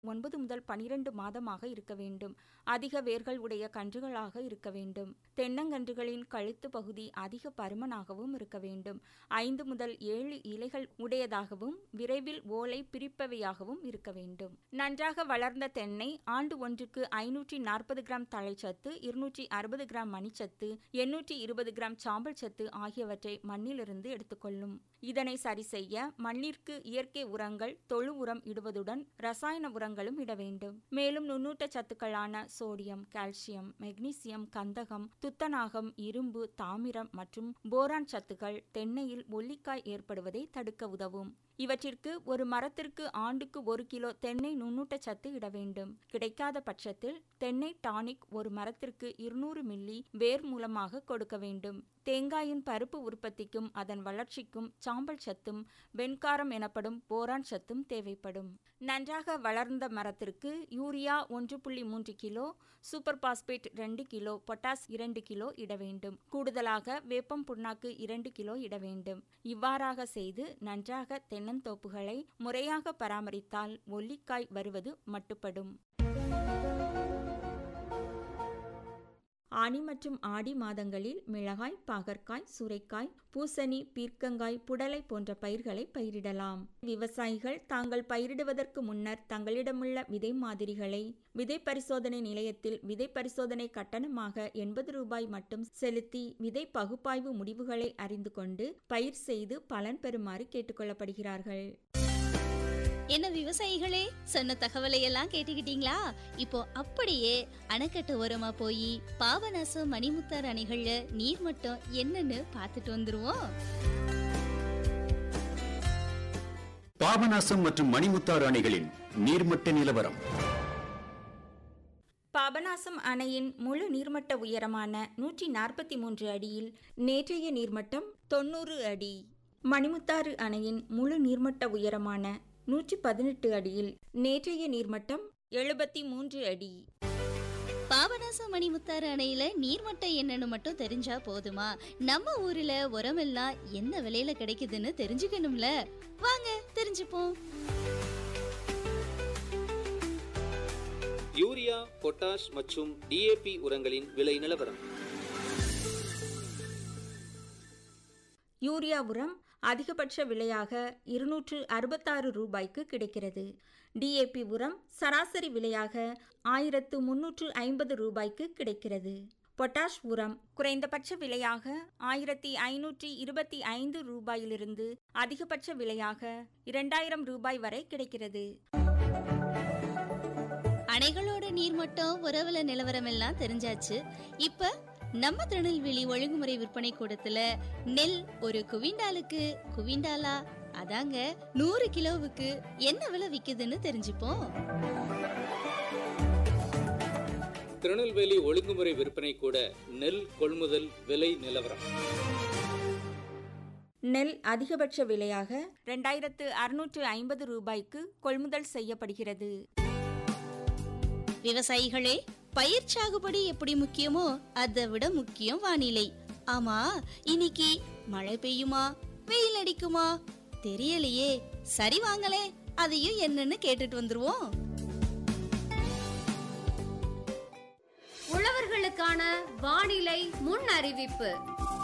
ஒன்பது முதல் பனிரெண்டு மாதமாக இருக்க வேண்டும் அதிக வேர்கள் உடைய கன்றுகளாக இருக்க வேண்டும் தென்னங்கன்றுகளின் கழுத்து பகுதி அதிக பருமனாகவும் இருக்க வேண்டும் ஐந்து முதல் ஏழு இலைகள் உடையதாகவும் விரைவில் ஓலை பிரிப்பவையாகவும் இருக்க வேண்டும் நன்றாக வளர்ந்த தென்னை ஆண்டு ஒன்றுக்கு ஐநூற்றி நாற்பது கிராம் தழைச்சத்து இருநூற்றி அறுபது கிராம் மணிச்சத்து எண்ணூற்றி இருபது கிராம் சாம்பல் சத்து ஆகியவற்றை மண்ணிலிருந்து எடுத்துக்கொள்ளும் இதனை சரி செய்ய மண்ணிற்கு இயற்கை உரங்கள் தொழு உரம் இடுவதுடன் ரசாயன உரங்களும் இட வேண்டும் மேலும் நுண்ணூட்ட சத்துக்களான சோடியம் கால்சியம் மெக்னீசியம் கந்தகம் துத்தநாகம் இரும்பு தாமிரம் மற்றும் போரான் சத்துக்கள் தென்னையில் ஒல்லிக்காய் ஏற்படுவதை தடுக்க உதவும் இவற்றிற்கு ஒரு மரத்திற்கு ஆண்டுக்கு ஒரு கிலோ தென்னை நுண்ணூட்ட சத்து இட வேண்டும் கிடைக்காத பட்சத்தில் தென்னை டானிக் ஒரு மரத்திற்கு இருநூறு மில்லி வேர் மூலமாக கொடுக்க வேண்டும் தேங்காயின் பருப்பு உற்பத்திக்கும் அதன் வளர்ச்சிக்கும் சாம்பல் சத்தும் வெண்காரம் எனப்படும் போரான் சத்தும் தேவைப்படும் நன்றாக வளர்ந்த மரத்திற்கு யூரியா ஒன்று புள்ளி மூன்று கிலோ சூப்பர் பாஸ்பேட் ரெண்டு கிலோ பொட்டாஸ் இரண்டு கிலோ இட வேண்டும் கூடுதலாக வேப்பம் புண்ணாக்கு இரண்டு கிலோ இட வேண்டும் இவ்வாறாக செய்து நன்றாக தென்னந்தோப்புகளை முறையாக பராமரித்தால் ஒல்லிக்காய் வருவது மட்டுப்படும் ஆனி மற்றும் ஆடி மாதங்களில் மிளகாய் பாகற்காய் சுரைக்காய் பூசணி பீர்க்கங்காய் புடலை போன்ற பயிர்களை பயிரிடலாம் விவசாயிகள் தாங்கள் பயிரிடுவதற்கு முன்னர் தங்களிடமுள்ள விதை மாதிரிகளை விதை பரிசோதனை நிலையத்தில் விதை பரிசோதனை கட்டணமாக எண்பது ரூபாய் மட்டும் செலுத்தி விதை பகுப்பாய்வு முடிவுகளை அறிந்து கொண்டு பயிர் செய்து பலன் பெறுமாறு கேட்டுக்கொள்ளப்படுகிறார்கள் என்ன விவசாயிகளே சொன்ன தகவலை எல்லாம் கேட்டுக்கிட்டீங்களா இப்போ அப்படியே அணைக்கட்டு ஓரமா போய் பாபநாசம் மணிமுத்தார் அணைகள்ல நீர் மட்டம் என்னன்னு பார்த்துட்டு வந்துருவோம் பாபநாசம் மற்றும் மணிமுத்தாறு அணைகளின் நீர்மட்ட நிலவரம் பாபநாசம் அணையின் முழு நீர்மட்ட உயரமான நூற்றி நாற்பத்தி மூன்று அடியில் நேற்றைய நீர்மட்டம் தொண்ணூறு அடி மணிமுத்தாறு அணையின் முழு நீர்மட்ட உயரமான நூற்றி பதினெட்டு அடியில் நேற்றைய நீர்மட்டம் எழுபத்தி மூன்று அடி பாபநாசம் மணிமுத்தாறு அணையில நீர்மட்டம் என்னன்னு மட்டும் தெரிஞ்சா போதுமா நம்ம ஊர்ல உரமெல்லாம் என்ன விலையில கிடைக்குதுன்னு தெரிஞ்சுக்கணும்ல வாங்க தெரிஞ்சுப்போம் யூரியா பொட்டாஷ் மற்றும் டிஏபி உரங்களின் விலை நிலவரம் யூரியா உரம் அதிகபட்ச விலையாக இருநூற்று அறுபத்தாறு ரூபாய்க்கு கிடைக்கிறது டிஏபி உரம் சராசரி விலையாக ஆயிரத்து முன்னூற்று ஐம்பது ரூபாய்க்கு கிடைக்கிறது பொட்டாஷ் உரம் குறைந்தபட்ச விலையாக ஆயிரத்தி ஐநூற்றி இருபத்தி ஐந்து ரூபாயிலிருந்து அதிகபட்ச விலையாக இரண்டாயிரம் ரூபாய் வரை கிடைக்கிறது அணைகளோட நீர்மட்டம் உறவுல நிலவரம் எல்லாம் தெரிஞ்சாச்சு இப்ப நம்ம திருநெல்வேலி ஒழுங்குமுறை விற்பனை கூடத்துல நெல் ஒரு குவிண்டாலுக்கு குவிண்டாலா அதாங்க நூறு கிலோவுக்கு என்ன விலை விக்குதுன்னு தெரிஞ்சுப்போம் திருநெல்வேலி ஒழுங்குமுறை விற்பனை கூட நெல் கொள்முதல் விலை நிலவரம் நெல் அதிகபட்ச விலையாக ரெண்டாயிரத்து அறுநூற்று ஐம்பது ரூபாய்க்கு கொள்முதல் செய்யப்படுகிறது விவசாயிகளே பயிர் சாகுபடி எப்படி முக்கியமோ அதை விட முக்கியம் வானிலை ஆமா இன்னைக்கு மழை பெய்யுமா வெயில் அடிக்குமா தெரியலையே சரி வாங்களே அதையும் என்னன்னு கேட்டுட்டு வந்துருவோம் உழவர்களுக்கான வானிலை முன் அறிவிப்பு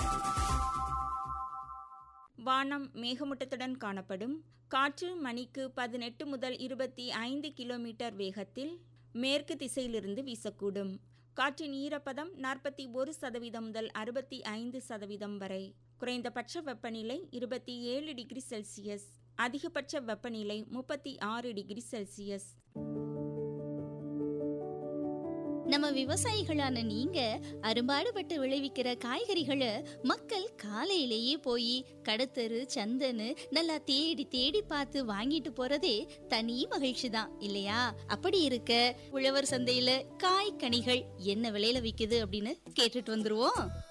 வானம் மேகமூட்டத்துடன் காணப்படும் காற்று மணிக்கு பதினெட்டு முதல் இருபத்தி ஐந்து கிலோமீட்டர் வேகத்தில் மேற்கு திசையிலிருந்து வீசக்கூடும் காற்றின் ஈரப்பதம் நாற்பத்தி ஒரு சதவீதம் முதல் அறுபத்தி ஐந்து சதவீதம் வரை குறைந்தபட்ச வெப்பநிலை இருபத்தி ஏழு டிகிரி செல்சியஸ் அதிகபட்ச வெப்பநிலை முப்பத்தி ஆறு டிகிரி செல்சியஸ் நம்ம விவசாயிகளான நீங்க அரும்பாடுபட்டு விளைவிக்கிற காய்கறிகளை மக்கள் காலையிலேயே போய் கடத்தரு சந்தன்னு நல்லா தேடி தேடி பார்த்து வாங்கிட்டு போறதே தனி மகிழ்ச்சி தான் இல்லையா அப்படி இருக்க உழவர் சந்தையில காய் கனிகள் என்ன விலையில விக்குது அப்படின்னு கேட்டுட்டு வந்துருவோம்